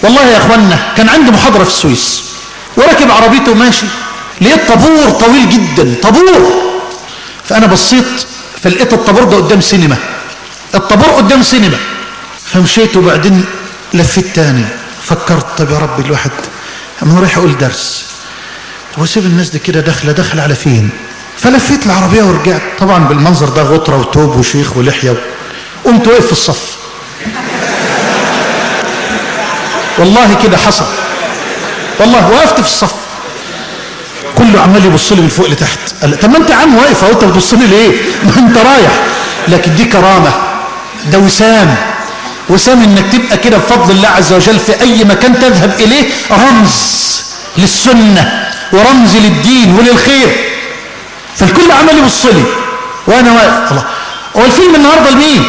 والله يا اخوانا كان عندي محاضرة في السويس وراكب عربيته وماشي لقيت طابور طويل جدا طابور فانا بصيت فلقيت الطابور ده قدام سينما الطابور قدام سينما فمشيت وبعدين لفيت تاني فكرت طب يا رب الواحد انا رايح اقول درس واسيب الناس دي كده داخله داخله على فين فلفيت العربيه ورجعت طبعا بالمنظر ده غطره وتوب وشيخ ولحيه قمت واقف في الصف والله كده حصل والله وقفت في الصف كله عمال يبص لي من فوق لتحت قال طب ما انت يا عم واقف اهو انت بتبص لي ليه؟ ما انت رايح لكن دي كرامه ده وسام وسام انك تبقى كده بفضل الله عز وجل في اي مكان تذهب اليه رمز للسنه ورمز للدين وللخير فالكل عمال يبص لي وانا واقف الله هو الفيلم النهارده لمين؟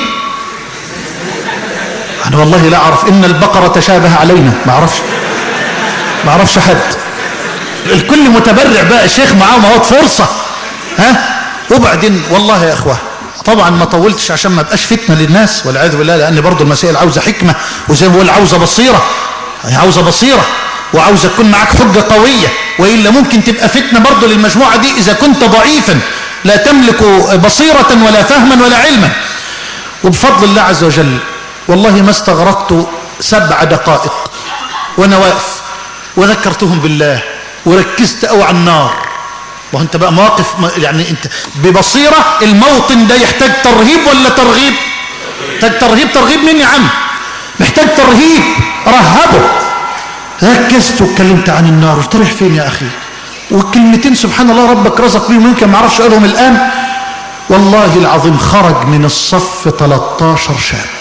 انا والله لا اعرف ان البقره تشابه علينا ما اعرفش ما اعرفش حد الكل متبرع بقى شيخ معاه مواد فرصه ها وبعدين والله يا اخوه طبعا ما طولتش عشان ما ابقاش فتنه للناس والعياذ بالله لان برضه المسائل عاوزه حكمه وزي ما بقول عاوزه بصيره هي عاوزه بصيره وعاوزه تكون معاك حجه قويه والا ممكن تبقى فتنه برضه للمجموعه دي اذا كنت ضعيفا لا تملك بصيره ولا فهما ولا علما وبفضل الله عز وجل والله ما استغرقت سبع دقائق وانا واقف وذكرتهم بالله وركزت قوي على النار وانت بقى مواقف يعني انت ببصيرة الموطن ده يحتاج ترهيب ولا ترغيب محتاج ترهيب ترغيب مين يا عم محتاج ترهيب رهبه ركزت واتكلمت عن النار قلت رايح فين يا اخي والكلمتين سبحان الله ربك رزق بيهم يمكن ما اعرفش اقولهم الان والله العظيم خرج من الصف 13 شاب